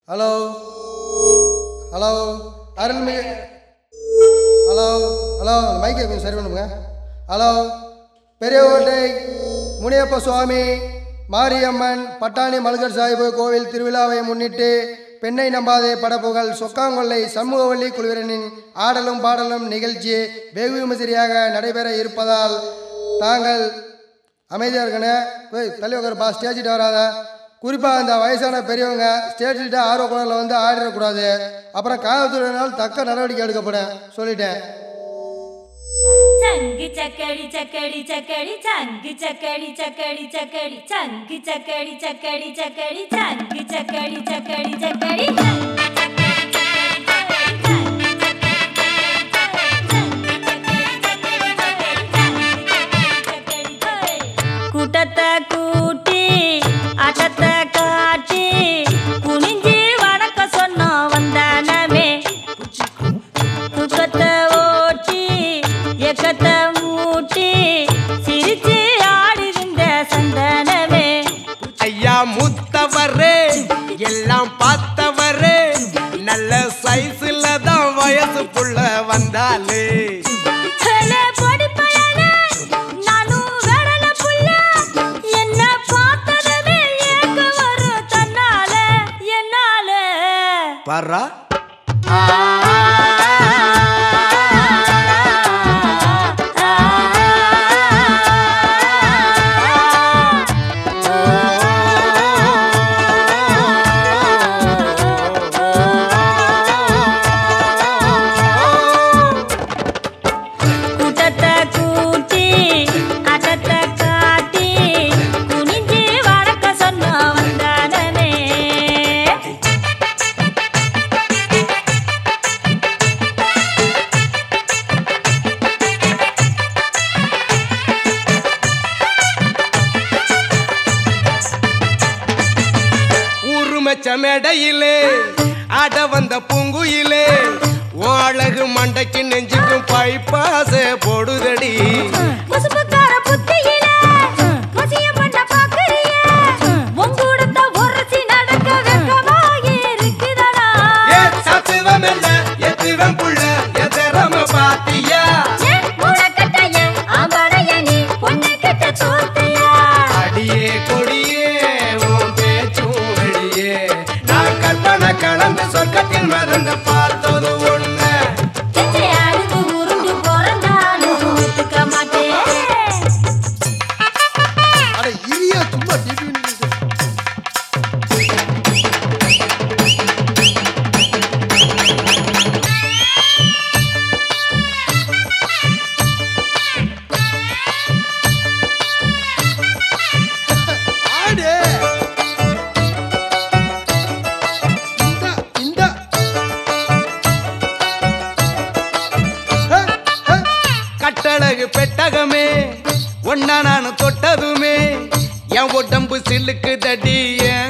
Hello hello அருள்மிகு hello hello மைக்கை கொஞ்சம் சரி பண்ணுங்க ஹலோ பெரியகோட்டை முனியப்ப சுவாமி மாரியம்மன் பட்டாணி மல்கர் சாஹிபு கோவில் திருவிழாவை முன்னிட்டு பெண்ணை நம்பாதே படப்புகள் சொக்காங்கொல்லை சமூகவள்ளி குழுவினரின் ஆடலும் பாடலும் நிகழ்ச்சி வெகு விமரிசையாக நடைபெற இருப்பதால் தாங்கள் அமைதியாக இருக்கணே போய் தள்ளி உட்காருப்பா ஸ்டேஜிட்ட வராத குறிப்பாக இந்த வயசான பெரியவங்க ஸ்டேஜிட்ட ஆர்வ குழந்தைல வந்து ஆடிடக்கூடாது அப்புறம் காவல்துறையினால் தக்க நடவடிக்கை எடுக்கப்படும் சொல்லிட்டேன் சங்கு சக்கடி சக்கடி சக்கடி சங்கு சக்கடி சக்கடி சக்கடி சங்கு சக்கடி சக்கடி சக்கடி சங்கு சக்கடி சக்கடி சக்கடி கூட்டத்தை கூட்டி ஆட்டத்தை காட்டி குனிஞ்சு வணக்க சொன்னோம் வந்தானமே தூக்கத்தை ஓட்டி எக்கத்தை மூட்டி சிரிச்சு ஆடிருந்த சந்தனமே ஐயா மூத்தவரே எல்லாம் பார்த்தவரே நல்ல சைஸ்ல தான் வயசுக்குள்ள வந்தாலே ஹலே பொடி பயலே, நானும் வெடல புள்ள. என்ன பார்த்ததுமே ஏங்க வரும் தன்னால, என்னால. பாரா கூட்டத்தை கூட்டி, ஆட்டத்தை காட்டி, குனிஞ்சு வணக்க சொன்னோம் வந்தானமே. ஊருமச்ச மேடையிலே ஆட வந்த பூங்குயிலே உன் அழகு மண்டைக்கு நெஞ்சுக்கும் பைப்பாசே போடுதடி முசுமுக்கார புத்தியில, மசிய பண்ண பாக்குறியே. உன் கூடத்த உரசி நடக்க வெட்கமாகி இருக்குதடா. ஏ சத்துவம் இல்ல எத்துவம் புள்ள எதிரம பாத்தியா ஏன் முழக்கட்டைய, ஆம்படைய நீ பொண்ணு கிட்ட தோத்தியா? அடியே கொடியே உன் பேச்சும் வெளியே நான் கற்பனை கலந்து சொர்க்கத்தில் மறந்து பார்த்தது ஒண்ணு கெஞ்சை அழுது உருண்டு பிறந்தாலும் ஒத்துக்க மாட்டேன். அட இரியா சும்மா டிவி ஆடு இந்தா, இந்தா. ஹே, ஹே. கட்டழகு பெட்டகமே ஒன்னா நான் தொட்டதுமே என் உடம்பு சில்லுக்கு தடி என்